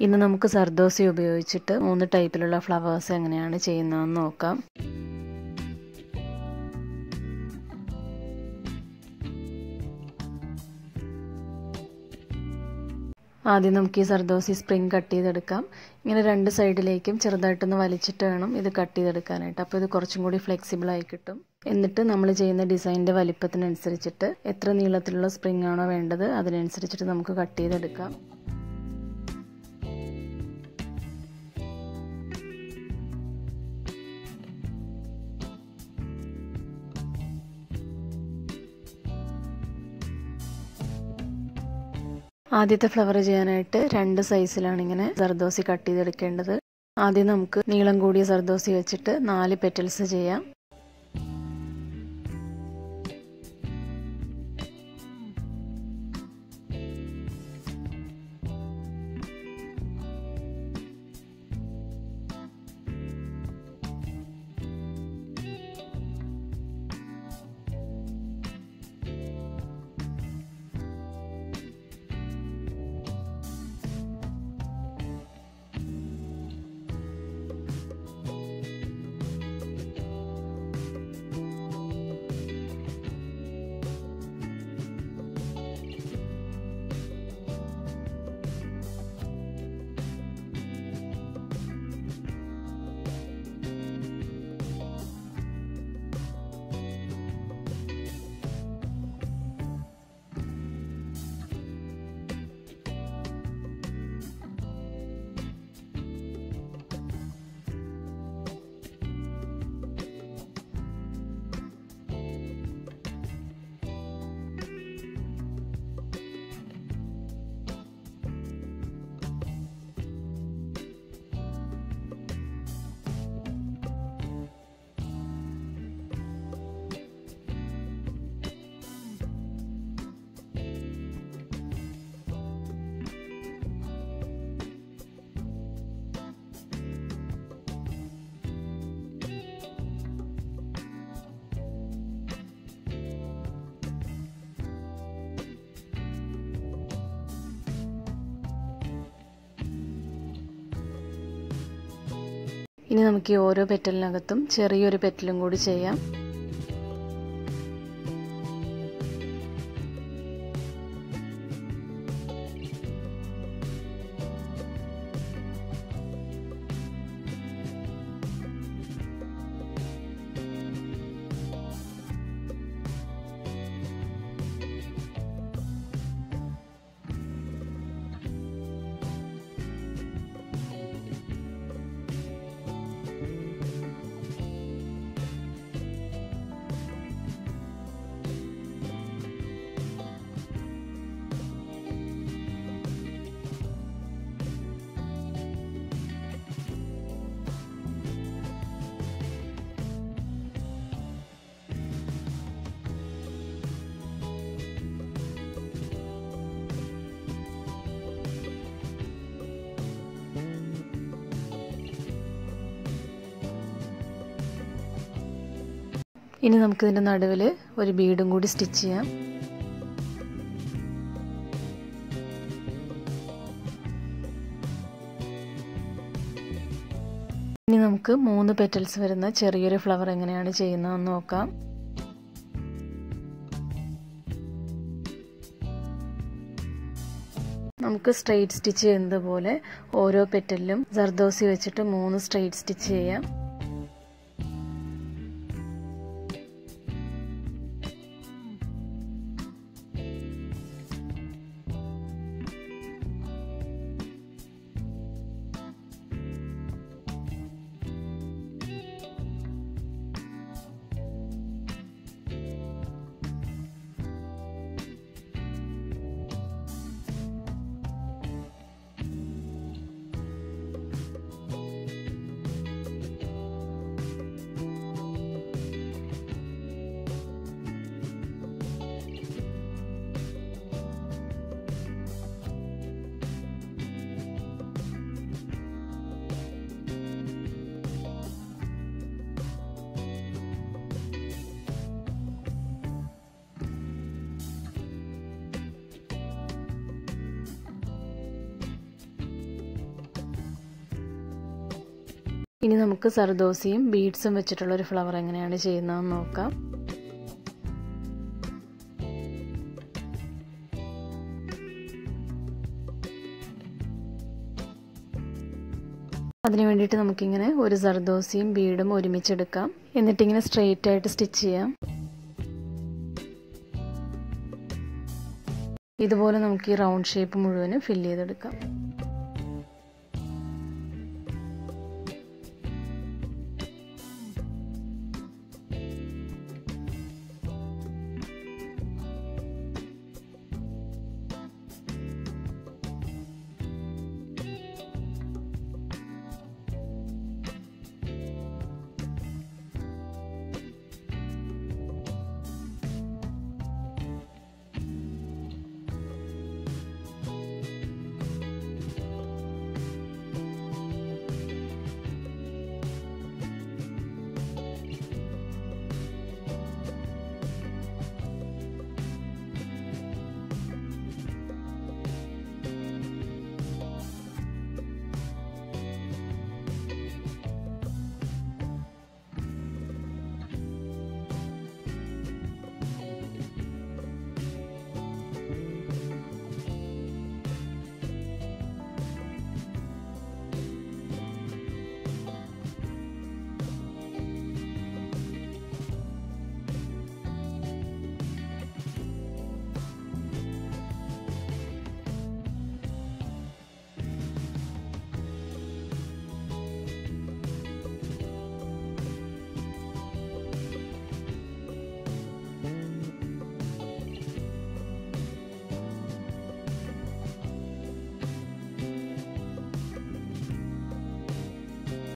ഇന്ന് നമുക്ക് സർദോസി ഉപയോഗിച്ചിട്ട് മൂന്ന് ടൈപ്പിലുള്ള ഫ്ലവേഴ്സ് എങ്ങനെയാണ് ചെയ്യുന്നതെന്ന് നോക്കാം ആദ്യം നമുക്ക് ഈ സർദോസി സ്പ്രിങ് കട്ട് ചെയ്തെടുക്കാം ഇങ്ങനെ രണ്ട് സൈഡിലേക്കും ചെറുതായിട്ടൊന്ന് വലിച്ചിട്ട് വേണം ഇത് കട്ട് ചെയ്തെടുക്കാനായിട്ട് അപ്പോൾ ഇത് കുറച്ചും കൂടി ഫ്ലെക്സിബിൾ ആയി കിട്ടും എന്നിട്ട് നമ്മൾ ചെയ്യുന്ന ഡിസൈനിൻ്റെ വലിപ്പത്തിനനുസരിച്ചിട്ട് എത്ര നീളത്തിലുള്ള സ്പ്രിങ് ആണോ വേണ്ടത് അതിനനുസരിച്ചിട്ട് നമുക്ക് കട്ട് ചെയ്തെടുക്കാം ആദ്യത്തെ ഫ്ലവർ ചെയ്യാനായിട്ട് രണ്ട് സൈസിലാണ് ഇങ്ങനെ സർദോസി കട്ട് ചെയ്തെടുക്കേണ്ടത് ആദ്യം നമുക്ക് നീളം കൂടിയ സർദോസി വെച്ചിട്ട് നാല് പെറ്റൽസ് ചെയ്യാം ഇനി നമുക്ക് ഈ ഓരോ പെറ്റലിനകത്തും ചെറിയൊരു പെറ്റലും കൂടി ചെയ്യാം ഇനി നമുക്കിതിൻ്റെ നടുവിൽ ഒരു ബീഡും കൂടി സ്റ്റിച്ച് ചെയ്യാം ഇനി നമുക്ക് മൂന്ന് പെറ്റൽസ് വരുന്ന ചെറിയൊരു ഫ്ലവർ എങ്ങനെയാണ് ചെയ്യുന്നതെന്ന് നോക്കാം നമുക്ക് സ്ട്രെയിറ്റ് സ്റ്റിച്ച് ചെയ്യുന്നത് പോലെ ഓരോ പെറ്റലിലും ജർദോസി വെച്ചിട്ട് മൂന്ന് സ്ട്രെയിറ്റ് സ്റ്റിച്ച് ചെയ്യാം ഇനി നമുക്ക് സർദോസിയും ബീഡ്സും വെച്ചിട്ടുള്ള ഒരു ഫ്ലവർ എങ്ങനെയാണ് ചെയ്യുന്നതെന്ന് നോക്കാം അതിന് വേണ്ടിയിട്ട് നമുക്കിങ്ങനെ ഒരു സർദോസിയും ബീഡും ഒരുമിച്ചെടുക്കാം എന്നിട്ടിങ്ങനെ സ്ട്രെയിറ്റ് ആയിട്ട് സ്റ്റിച്ച് ചെയ്യാം ഇതുപോലെ നമുക്ക് ഈ റൗണ്ട് ഷേപ്പ് മുഴുവനും ഫില്ല് ചെയ്തെടുക്കാം